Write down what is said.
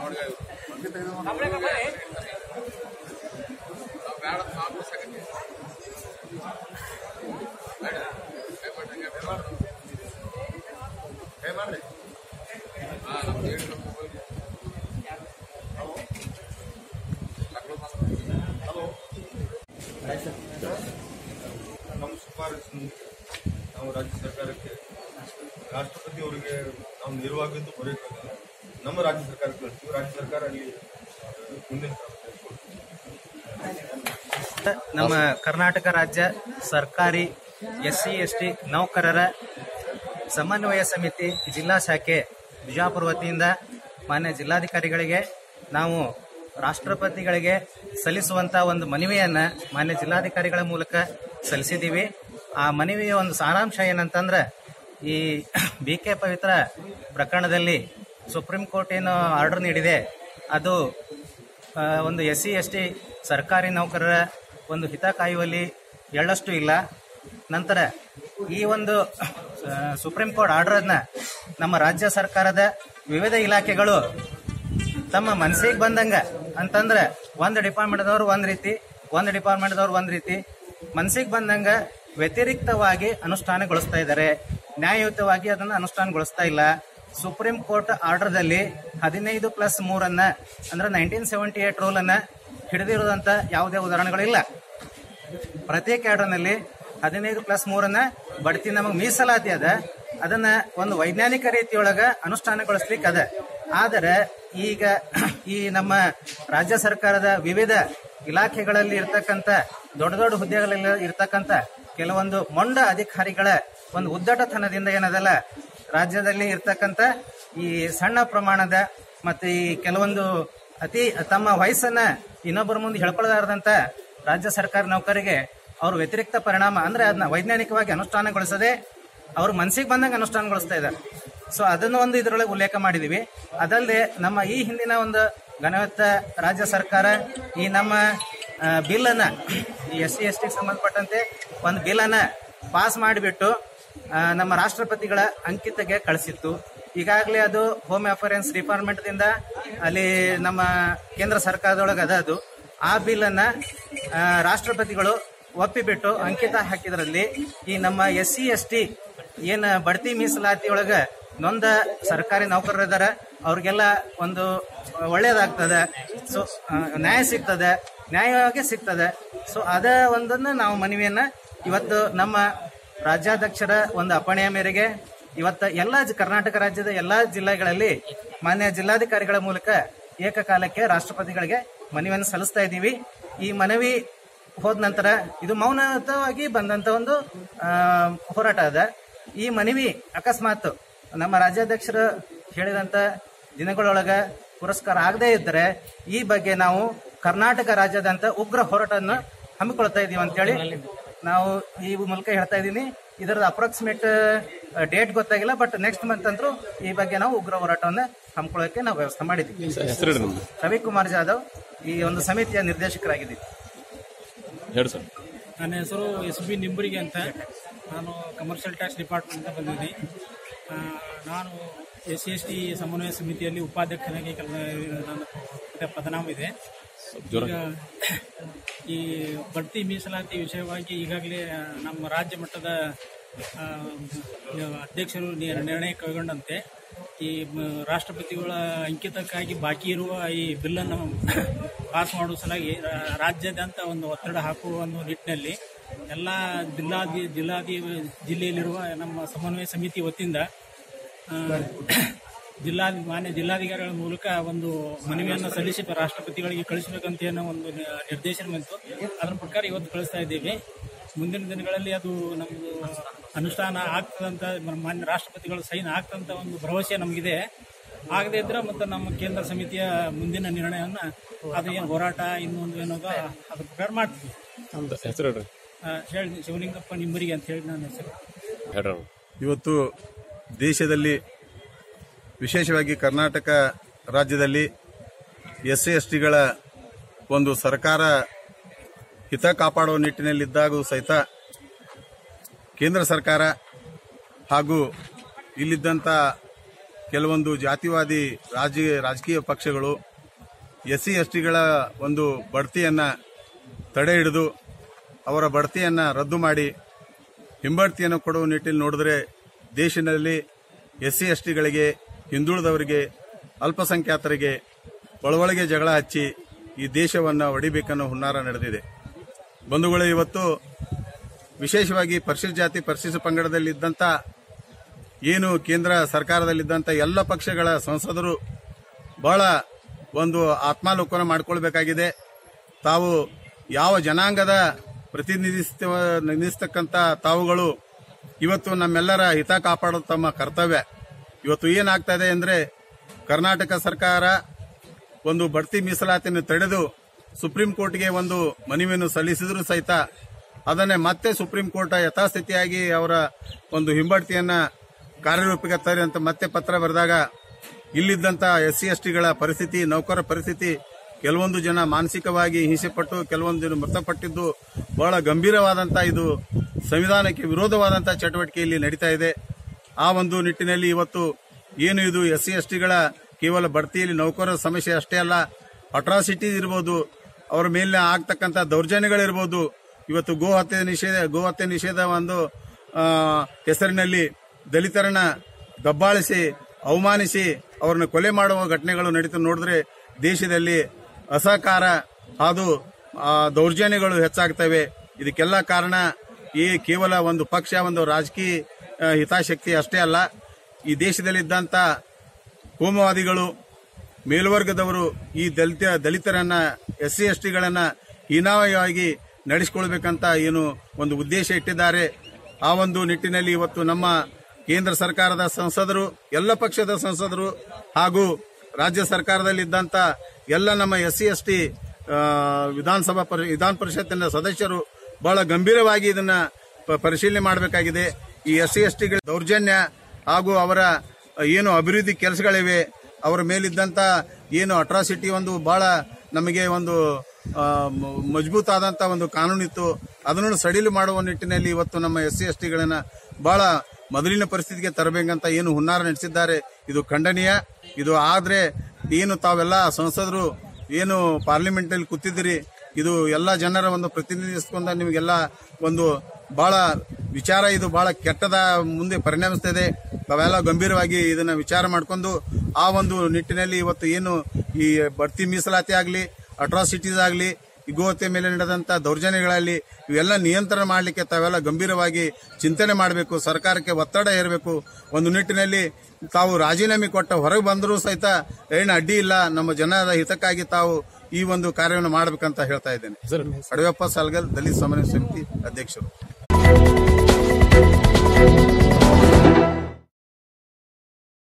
ನಮ್ಮ ಶಿಫಾರಸು ನಾವು ರಾಜ್ಯ ಸರ್ಕಾರಕ್ಕೆ ರಾಷ್ಟ್ರಪತಿ ಅವರಿಗೆ ನಾವು ನೇರವಾಗಿದ್ದು ಬರೆಯೋಕ್ಕಾಗಲ್ಲ ನಮ್ಮ ರಾಜ್ಯ ಸರ್ಕಾರಕ್ಕೆ ಕಳಿಸ್ತೀವಿ ರಾಜ್ಯ ಸರ್ಕಾರ ಅಲ್ಲಿ ಆ, ಮುಂದಿನ ಕ್ರಮ ತೆಗೆದುಕೊಳ್ತದೆ. ನಮ್ಮ ಕರ್ನಾಟಕ ರಾಜ್ಯ ಸರ್ಕಾರಿ ಎಸ್ ಸಿ ಎಸ್ ಟಿ ನೌಕರರ ಸಮನ್ವಯ ಸಮಿತಿ ಜಿಲ್ಲಾ ಶಾಖೆ ಬಿಜಾಪುರ ವತಿಯಿಂದ ಮಾನ್ಯ ಜಿಲ್ಲಾಧಿಕಾರಿಗಳಿಗೆ ನಾವು ರಾಷ್ಟ್ರಪತಿಗಳಿಗೆ ಸಲ್ಲಿಸುವಂತ ಒಂದು ಮನವಿಯನ್ನ ಮಾನ್ಯ ಜಿಲ್ಲಾಧಿಕಾರಿಗಳ ಮೂಲಕ ಸಲ್ಲಿಸಿದ್ದೀವಿ ಆ ಮನವಿಯ ಒಂದು ಸಾರಾಂಶ ಏನಂತಂದ್ರೆ ಈ ಬಿ ಕೆ ಪವಿತ್ರ ಪ್ರಕರಣದಲ್ಲಿ ಸುಪ್ರೀಂ ಕೋರ್ಟ್ ಏನು ಆರ್ಡರ್ ನೀಡಿದೆ ಅದು ಆ, ಒಂದು ಎಸ್ ಸಿ ಎಸ್ ಟಿ ಸರ್ಕಾರಿ ನೌಕರರ ಒಂದು ಹಿತ ಕಾಯುವಲ್ಲಿ ಎಳ್ಳಷ್ಟು ಇಲ್ಲ ನಂತರ ಈ ಒಂದು ಆ, ಸುಪ್ರೀಂ ಕೋರ್ಟ್ ಆರ್ಡರ್ನ ನಮ್ಮ ರಾಜ್ಯ ಸರ್ಕಾರದ ವಿವಿಧ ಇಲಾಖೆಗಳು ತಮ್ಮ ಮನಸ್ಸಿಗೆ ಬಂದಂಗ ಅಂತಂದ್ರೆ ಒಂದು ಡಿಪಾರ್ಟ್ಮೆಂಟ್ದವ್ರು ಒಂದ್ ರೀತಿ ಒಂದು ಡಿಪಾರ್ಟ್ಮೆಂಟ್ದವ್ರು ಒಂದ್ ರೀತಿ ಮನಸ್ಸಿಗೆ ಬಂದಂಗ ವ್ಯತಿರಿಕ್ತವಾಗಿ ಅನುಷ್ಠಾನಗೊಳಿಸ್ತಾ ಇದ್ದಾರೆ ನ್ಯಾಯಯುತವಾಗಿ ಅದನ್ನ ಅನುಷ್ಠಾನಗೊಳಿಸ್ತಾ ಇಲ್ಲ ಸುಪ್ರೀಂ ಕೋರ್ಟ್ ಆರ್ಡರ್ದಲ್ಲಿ ಹದಿನೈದು ಪ್ಲಸ್ ಮೂರನ್ನ ಅಂದ್ರೆ ನೈನ್ಟೀನ್ ಸೆವೆಂಟಿ ಏಟ್ ರೂಲ್ ಅನ್ನ ಹಿಡಿದಿರುವಂತ ಯಾವುದೇ ಉದಾಹರಣೆಗಳಿಲ್ಲ ಪ್ರತಿ ಕ್ಯಾಡರ್ನಲ್ಲಿ ಹದಿನೈದು ಪ್ಲಸ್ ಮೂರನ್ನ ಬಡ್ತಿ ನಮಗೆ ಮೀಸಲಾತಿ ಅದ ಅದನ್ನ ಒಂದು ವೈಜ್ಞಾನಿಕ ರೀತಿಯೊಳಗ ಅನುಷ್ಠಾನಗೊಳಿಸ್ಲಿಕ್ಕೆ ಅದ ಆದರೆ ಈಗ ಈ ನಮ್ಮ ರಾಜ್ಯ ಸರ್ಕಾರದ ವಿವಿಧ ಇಲಾಖೆಗಳಲ್ಲಿ ಇರ್ತಕ್ಕಂಥ ದೊಡ್ಡ ದೊಡ್ಡ ಹುದ್ದೆಗಳಲ್ಲಿ ಇರ್ತಕ್ಕಂಥ ಕೆಲವೊಂದು ಮೊಂಡ ಅಧಿಕಾರಿಗಳ ಒಂದು ಉದ್ದಟತನದಿಂದ ಏನದಲ್ಲ ರಾಜ್ಯದಲ್ಲಿ ಇರ್ತಕ್ಕಂಥ ಈ ಸಣ್ಣ ಪ್ರಮಾಣದ ಮತ್ತೆ ಈ ಕೆಲವೊಂದು ಅತಿ ತಮ್ಮ ವಯಸ್ಸನ್ನ ಇನ್ನೊಬ್ಬರ ಮುಂದೆ ಹೇಳ್ಕೊಳ್ಳದಾರದಂತ ರಾಜ್ಯ ಸರ್ಕಾರ ನೌಕರಿಗೆ ಅವ್ರ ವ್ಯತಿರಿಕ್ತ ಪರಿಣಾಮ ಅಂದ್ರೆ ಅದನ್ನ ವೈಜ್ಞಾನಿಕವಾಗಿ ಅನುಷ್ಠಾನಗೊಳಿಸದೆ ಅವ್ರ ಮನಸ್ಸಿಗೆ ಬಂದಂಗೆ ಅನುಷ್ಠಾನಗೊಳಿಸ್ತಾ ಇದ್ದಾರೆ ಸೊ ಅದನ್ನು ಒಂದು ಇದರೊಳಗೆ ಉಲ್ಲೇಖ ಮಾಡಿದೀವಿ ಅದಲ್ಲದೆ ನಮ್ಮ ಈ ಹಿಂದಿನ ಒಂದು ಘನವತ್ತ ರಾಜ್ಯ ಸರ್ಕಾರ ಈ ನಮ್ಮ ಬಿಲ್ ಅನ್ನ ಈ ಎಸ್ ಸಿ ಎಸ್ ಟಿಗೆ ಸಂಬಂಧಪಟ್ಟಂತೆ ಒಂದು ಬಿಲ್ ಅನ್ನ ಪಾಸ್ ಮಾಡಿಬಿಟ್ಟು ಆ, ನಮ್ಮ ರಾಷ್ಟ್ರಪತಿಗಳ ಅಂಕಿತಗೆ ಕಳಿಸಿತ್ತು ಈಗಾಗಲೇ ಅದು ಹೋಮ್ ಅಫೇರೆನ್ಸ್ ಡಿಪಾರ್ಟ್ಮೆಂಟ್ ದಿಂದ ಅಲ್ಲಿ ನಮ್ಮ ಕೇಂದ್ರ ಸರ್ಕಾರದೊಳಗೆ ಅದ ಅದು ಆ ಬಿಲ್ ಅನ್ನ ಆ, ರಾಷ್ಟ್ರಪತಿಗಳು ಒಪ್ಪಿಬಿಟ್ಟು ಅಂಕಿತ ಹಾಕಿದ್ರಲ್ಲಿ ಈ ನಮ್ಮ ಎಸ್ ಸಿ ಎಸ್ ಟಿ ಏನ್ ಬಡ್ತಿ ಮೀಸಲಾತಿ ಒಳಗ ನೊಂದ ಸರ್ಕಾರಿ ನೌಕರರಿದಾರ ಅವ್ರಿಗೆಲ್ಲ ಒಂದು ಒಳ್ಳೇದಾಗ್ತದೆ ಸೊ ನ್ಯಾಯ ಸಿಗ್ತದೆ ನ್ಯಾಯವಾಗಿ ಸಿಗ್ತದೆ ಸೊ ಅದ ಒಂದನ್ನ ನಾವು ಮನವಿಯನ್ನ ಇವತ್ತು ನಮ್ಮ ರಾಜ್ಯಾಧ್ಯಕ್ಷರ ಒಂದು ಅಪ್ಪಣೆಯ ಮೇರೆಗೆ ಇವತ್ತ ಎಲ್ಲ ಜ- ಕರ್ನಾಟಕ ರಾಜ್ಯದ ಎಲ್ಲಾ ಜಿಲ್ಲೆಗಳಲ್ಲಿ ಮಾನ್ಯ ಜಿಲ್ಲಾಧಿಕಾರಿಗಳ ಮೂಲಕ ಏಕಕಾಲಕ್ಕೆ ರಾಷ್ಟ್ರಪತಿಗಳಿಗೆ ಮನವಿಯನ್ನು ಸಲ್ಲಿಸ್ತಾ ಇದ್ದೀವಿ ಈ ಮನವಿ ಹೋದ ನಂತರ ಇದು ಮೌನತವಾಗಿ ಬಂದಂತ ಒಂದು ಆ, ಹೋರಾಟ ಅದ ಈ ಮನವಿ ಅಕಸ್ಮಾತ್ ನಮ್ಮ ರಾಜ್ಯಾಧ್ಯಕ್ಷರು ಹೇಳಿದಂತ ದಿನಗಳೊಳಗ ಪುರಸ್ಕಾರ ಆಗದೇ ಇದ್ದರೆ ಈ ಬಗ್ಗೆ ನಾವು ಕರ್ನಾಟಕ ರಾಜ್ಯದಂತ ಉಗ್ರ ಹೋರಾಟವನ್ನು ಹಮ್ಮಿಕೊಳ್ತಾ ಇದೀವಿ ಅಂತೇಳಿ ನಾವು ಈ ಮೂಲಕ ಹೇಳ್ತಾ ಇದ್ದೀನಿ ಇದರದ ಅಪ್ರಾಕ್ಸಿಮೇಟ್ ಡೇಟ್ ಗೊತ್ತಾಗಿಲ್ಲ ಬಟ್ ನೆಕ್ಸ್ಟ್ ಮಂತ್ ಅಂತೂ ಈ ಬಗ್ಗೆ ನಾವು ಉಗ್ರ ಹೋರಾಟವನ್ನ ಹಮ್ಮಿಕೊಳ್ಳೋಕೆ ನಾವು ವ್ಯವಸ್ಥೆ ಮಾಡಿದ್ದೀವಿ ಹೆಸರು ನಮ್ದು ರವಿಕುಮಾರ್ ಜಾಧವ್ ಈ ಒಂದು ಸಮಿತಿಯ ನಿರ್ದೇಶಕರಾಗಿದ್ದೀವಿ ಹೇಳಿ ಸರ್ ನನ್ನ ಹೆಸರು ಎಸ್ ಬಿ ನಿಂಬರಿಗೆ ಅಂತ ನಾನು ಕಮರ್ಷಿಯಲ್ ಟ್ಯಾಕ್ಸ್ ಡಿಪಾರ್ಟ್ಮೆಂಟ್ ಬಂದಿದ್ದೀನಿ ಆ, ನಾನು ಎಸ್ ಸಿ ಎಸ್ ಟಿ ಸಮನ್ವಯ ಸಮಿತಿಯಲ್ಲಿ ಉಪಾಧ್ಯಕ್ಷನಾಗಿ ಕೆಲಸ ನನ್ನ ಪದನಾಮ ಇದೆ ಜ್ವರ ಈಗ ಈ ಬಡ್ತಿ ಮೀಸಲಾತಿ ವಿಷಯವಾಗಿ ಈಗಾಗಲೇ ನಮ್ಮ ರಾಜ್ಯ ಮಟ್ಟದ ಆ, ಅಧ್ಯಕ್ಷರು ನಿ- ನಿರ್ಣಯ ಕೈಗೊಂಡಂತೆ ಈ ಮ- ರಾಷ್ಟ್ರಪತಿಗಳ ಅಂಕಿತಕ್ಕಾಗಿ ಬಾಕಿ ಇರುವ ಈ ಬಿಲ್ಲನ್ನು ಪಾಸ್ ಮಾಡುವ ಸಲುವಾಗಿ ರಾ- ರಾಜ್ಯಾದ್ಯಂತ ಒಂದು ಒತ್ತಡ ಹಾಕುವ ಒಂದು ನಿಟ್ಟಿನಲ್ಲಿ ಎಲ್ಲ ಜಿಲ್ಲಾಧಿ ಜಿಲ್ಲಾಧಿ ಜಿಲ್ಲೆಯಲ್ಲಿರುವ ನಮ್ಮ ಸಮನ್ವಯ ಸಮಿತಿ ವತಿಯಿಂದ ಆ, ಜಿಲ್ಲಾ ಮಾನ್ಯ ಜಿಲ್ಲಾಧಿಕಾರಿಗಳ ಮೂಲಕ ಒಂದು ಮನವಿಯನ್ನು ಸಲ್ಲಿಸಿ ರಾಷ್ಟ್ರಪತಿಗಳಿಗೆ ಕಳಿಸಬೇಕಂತ ಏನೋ ಒಂದು ನಿ- ನಿರ್ದೇಶನ ಬಂತು ಅದರ ಪ್ರಕಾರ ಇವತ್ತು ಕಳಿಸ್ತಾ ಇದ್ದೀವಿ ಮುಂದಿನ ದಿನಗಳಲ್ಲಿ ಅದು ನಮ್ದು ಅನುಷ್ಠಾನ ಆಗ್ತದಂತ ಮ- ಮಾನ್ಯ ರಾಷ್ಟ್ರಪತಿಗಳು ಸೈನ್ ಆಗ್ತಂತ ಒಂದು ಭರವಸೆ ನಮಗಿದೆ ಆಗದೇ ಇದ್ರೆ ಮತ್ತೆ ನಮ್ಮ ಕೇಂದ್ರ ಸಮಿತಿಯ ಮುಂದಿನ ನಿರ್ಣಯವನ್ನ ಅದು ಏನು ಹೋರಾಟ ಇನ್ನೊಂದು ಏನೋದ ಅದ್ರ ಪ್ರಕಾರ ಮಾಡ್ತೀವಿ ಹೆಸರು ಹೇಳ್ರಿ ಆ, ಹೇಳಿ ಶಿವಲಿಂಗಪ್ಪ ನಿಮ್ಮರಿಗೆ ಅಂತ ಹೇಳಿ ನನ್ನ ಹೆಸರು ಹೇಳ್ರಿ ಇವತ್ತು ದೇಶದಲ್ಲಿ ವಿಶೇಷವಾಗಿ ಕರ್ನಾಟಕ ರಾಜ್ಯದಲ್ಲಿ ಎಸ್ ಸಿ ಎಸ್ ಟಿಗಳ ಒಂದು ಸರ್ಕಾರ ಹಿತ ಕಾಪಾಡುವ ನಿಟ್ಟಿನಲ್ಲಿದ್ದಾಗೂ ಸಹಿತ ಕೇಂದ್ರ ಸರ್ಕಾರ ಹಾಗೂ ಇಲ್ಲಿದ್ದಂಥ ಕೆಲವೊಂದು ಜಾತಿವಾದಿ ರಾಜಕೀಯ ರಾಜಕೀಯ ಪಕ್ಷಗಳು ಎಸ್ ಸಿ ಎಸ್ ಟಿಗಳ ಒಂದು ಬಡ್ತಿಯನ್ನ ತಡೆ ಹಿಡಿದು ಅವರ ಬಡ್ತಿಯನ್ನ ರದ್ದು ಮಾಡಿ ಹಿಂಬಡ್ತಿಯನ್ನು ಕೊಡುವ ನಿಟ್ಟಿನಲ್ಲಿ ನೋಡಿದ್ರೆ ದೇಶದಲ್ಲಿ ಎಸ್ ಸಿ ಎಸ್ ಟಿಗಳಿಗೆ ಹಿಂದುಳಿದವರಿಗೆ ಅಲ್ಪಸಂಖ್ಯಾತರಿಗೆ ಒಳಗೊಳಗೆ ಜಗಳ ಹಚ್ಚಿ ಈ ದೇಶವನ್ನು ಹೊಡಿಬೇಕನ್ನೋ ಹುನ್ನಾರ ನಡೆದಿದೆ ಬಂಧುಗಳು ಇವತ್ತು ವಿಶೇಷವಾಗಿ ಪರಿಶಿಷ್ಟ ಜಾತಿ ಪರಿಶಿಷ್ಟ ಪಂಗಡದಲ್ಲಿದ್ದಂಥ ಏನು ಕೇಂದ್ರ ಸರ್ಕಾರದಲ್ಲಿದ್ದಂಥ ಎಲ್ಲ ಪಕ್ಷಗಳ ಸಂಸದರು ಬಹಳ ಒಂದು ಆತ್ಮಾಲೋಕನ ಮಾಡಿಕೊಳ್ಬೇಕಾಗಿದೆ ತಾವು ಯಾವ ಜನಾಂಗದ ಪ್ರತಿನಿಧಿಸ್ತ ನಿಧಿಸ್ತಕ್ಕಂಥ ತಾವುಗಳು ಇವತ್ತು ನಮ್ಮೆಲ್ಲರ ಹಿತ ಕಾಪಾಡೋದು ತಮ್ಮ ಕರ್ತವ್ಯ ಇವತ್ತು ಏನಾಗ್ತಾ ಇದೆ ಅಂದ್ರೆ ಕರ್ನಾಟಕ ಸರ್ಕಾರ ಒಂದು ಬಡ್ತಿ ಮೀಸಲಾತಿಯನ್ನು ತಡೆದು ಸುಪ್ರೀಂ ಕೋರ್ಟ್ಗೆ ಒಂದು ಮನವಿಯನ್ನು ಸಲ್ಲಿಸಿದ್ರು ಸಹಿತ ಅದನ್ನೇ ಮತ್ತೆ ಸುಪ್ರೀಂ ಕೋರ್ಟ್ ಯಥಾಸ್ಥಿತಿಯಾಗಿ ಅವರ ಒಂದು ಹಿಂಬಡ್ತಿಯನ್ನ ಕಾರ್ಯರೂಪಕ್ಕೆ ತರಿ ಅಂತ ಮತ್ತೆ ಪತ್ರ ಬರೆದಾಗ ಇಲ್ಲಿದ್ದಂತ ಎಸ್ ಸಿ ಎಸ್ ಟಿಗಳ ಪರಿಸ್ಥಿತಿ ನೌಕರ ಪರಿಸ್ಥಿತಿ ಕೆಲವೊಂದು ಜನ ಮಾನಸಿಕವಾಗಿ ಹಿಂಸೆಪಟ್ಟು ಕೆಲವೊಂದು ಜನ ಮೃತಪಟ್ಟಿದ್ದು ಬಹಳ ಗಂಭೀರವಾದಂತ ಇದು ಸಂವಿಧಾನಕ್ಕೆ ವಿರೋಧವಾದಂತಹ ಚಟುವಟಿಕೆ ಇಲ್ಲಿ ನಡೀತಾ ಇದೆ ಆ ಒಂದು ನಿಟ್ಟಿನಲ್ಲಿ ಇವತ್ತು ಏನು ಇದು ಎಸ್ ಸಿ ಎಸ್ ಟಿಗಳ ಕೇವಲ ಬಡ್ತಿಯಲ್ಲಿ ನೌಕರರ ಸಮಸ್ಯೆ ಅಷ್ಟೇ ಅಲ್ಲ ಅಟ್ರಾಸಿಟಿ ಇರ್ಬೋದು ಅವರ ಮೇಲೆ ಆಗ್ತಕ್ಕಂಥ ದೌರ್ಜನ್ಯಗಳಿರ್ಬೋದು ಇವತ್ತು ಗೋ ಹತ್ಯೆ ನಿಷೇಧ ಗೋ ಹತ್ಯೆ ನಿಷೇಧ ಒಂದು ಆ, ಹೆಸರಿನಲ್ಲಿ ದಲಿತರನ್ನ ದಬ್ಬಾಳಿಸಿ ಅವಮಾನಿಸಿ ಅವರನ್ನು ಕೊಲೆ ಮಾಡುವ ಘಟನೆಗಳು ನಡೀತಾ ನೋಡಿದ್ರೆ ದೇಶದಲ್ಲಿ ಅಸಹಕಾರ ಹಾಗೂ ಆ, ದೌರ್ಜನ್ಯಗಳು ಹೆಚ್ಚಾಗ್ತವೆ ಇದಕ್ಕೆಲ್ಲ ಕಾರಣ ಈ ಕೇವಲ ಒಂದು ಪಕ್ಷ ಒಂದು ರಾಜಕೀಯ ಆ, ಹಿತಾಸಕ್ತಿ ಅಷ್ಟೇ ಅಲ್ಲ ಈ ದೇಶದಲ್ಲಿದ್ದಂಥ ಕೋಮುವಾದಿಗಳು ಮೇಲ್ವರ್ಗದವರು ಈ ದಲಿತ ದಲಿತರನ್ನ ಎಸ್ ಸಿ ಎಸ್ ಟಿಗಳನ್ನ ಹೀನಾಯವಾಗಿ ನಡೆಸಿಕೊಳ್ಬೇಕಂತ ಏನು ಒಂದು ಉದ್ದೇಶ ಇಟ್ಟಿದ್ದಾರೆ ಆ ಒಂದು ನಿಟ್ಟಿನಲ್ಲಿ ಇವತ್ತು ನಮ್ಮ ಕೇಂದ್ರ ಸರ್ಕಾರದ ಸಂಸದರು ಎಲ್ಲ ಪಕ್ಷದ ಸಂಸದರು ಹಾಗೂ ರಾಜ್ಯ ಸರ್ಕಾರದಲ್ಲಿದ್ದಂಥ ಎಲ್ಲ ನಮ್ಮ ಎಸ್ ಸಿ ಎಸ್ ಟಿ ವಿಧಾನಸಭಾ ಪರಿ- ವಿಧಾನ ಪರಿಷತ್ತಿನ ಸದಸ್ಯರು ಬಹಳ ಗಂಭೀರವಾಗಿ ಇದನ್ನ ಪ- ಪರಿಶೀಲನೆ ಮಾಡಬೇಕಾಗಿದೆ ಈ ಎಸ್ ಸಿ ಎಸ್ ಟಿಗಳ ದೌರ್ಜನ್ಯ ಹಾಗೂ ಅವರ ಏನು ಅಭಿವೃದ್ಧಿ ಕೆಲಸಗಳಿವೆ ಅವರ ಮೇಲಿದ್ದಂತ ಏನು ಅಟ್ರಾಸಿಟಿ ಒಂದು ಬಹಳ ನಮಗೆ ಒಂದು ಆ, ಮ- ಮಜಬೂತ್ ಆದಂತ ಒಂದು ಕಾನೂನಿತ್ತು ಅದನ್ನು ಸಡಿಲು ಮಾಡುವ ನಿಟ್ಟಿನಲ್ಲಿ ಇವತ್ತು ನಮ್ಮ ಎಸ್ ಸಿ ಎಸ್ ಟಿಗಳನ್ನ ಬಹಳ ಮೊದಲಿನ ಪರಿಸ್ಥಿತಿಗೆ ತರಬೇಕಂತ ಏನು ಹುನ್ನಾರ ನಡೆಸಿದ್ದಾರೆ ಇದು ಖಂಡನೀಯ ಇದು ಆದ್ರೆ ಏನು ತಾವೆಲ್ಲ ಸಂಸದರು ಏನು ಪಾರ್ಲಿಮೆಂಟ್ ಅಲ್ಲಿ ಕೂತಿದ್ದೀರಿ ಇದು ಎಲ್ಲ ಜನರ ಒಂದು ಪ್ರತಿನಿಧಿಸ್ಕೊಂಡ ನಿಮಗೆಲ್ಲ ಒಂದು ಬಹಳ ವಿಚಾರ ಇದು ಬಹಳ ಕೆಟ್ಟದ ಮುಂದೆ ಪರಿಣಮಿಸ್ತದೆ ತಾವೆಲ್ಲ ಗಂಭೀರವಾಗಿ ಇದನ್ನ ವಿಚಾರ ಮಾಡಿಕೊಂಡು ಆ ಒಂದು ನಿಟ್ಟಿನಲ್ಲಿ ಇವತ್ತು ಏನು ಈ ಬಡ್ತಿ ಮೀಸಲಾತಿ ಆಗಲಿ ಅಟ್ರಾಸಿಟೀಸ್ ಆಗಲಿ ಈ ಗೋಹತ್ಯೆ ಮೇಲೆ ನಡೆದಂತ ದೌರ್ಜನ್ಯಗಳಲ್ಲಿ ಇವೆಲ್ಲ ನಿಯಂತ್ರಣ ಮಾಡಲಿಕ್ಕೆ ತಾವೆಲ್ಲ ಗಂಭೀರವಾಗಿ ಚಿಂತನೆ ಮಾಡಬೇಕು ಸರ್ಕಾರಕ್ಕೆ ಒತ್ತಡ ಹೇರಬೇಕು ಒಂದು ನಿಟ್ಟಿನಲ್ಲಿ ತಾವು ರಾಜೀನಾಮೆ ಕೊಟ್ಟ ಹೊರಗೆ ಬಂದರೂ ಸಹಿತ ಏನು ಅಡ್ಡಿ ಇಲ್ಲ ನಮ್ಮ ಜನರ ಹಿತಕ್ಕಾಗಿ ತಾವು ಈ ಒಂದು ಕಾರ್ಯವನ್ನು ಮಾಡಬೇಕಂತ ಹೇಳ್ತಾ ಇದ್ದೇನೆ ಸರ್ ಅಡವೆಪ್ಪ ಸಾಲ್ಗಲ್ ದಲಿತ ಸಮನ್ವಯ ಸಮಿತಿ ಅಧ್ಯಕ್ಷರು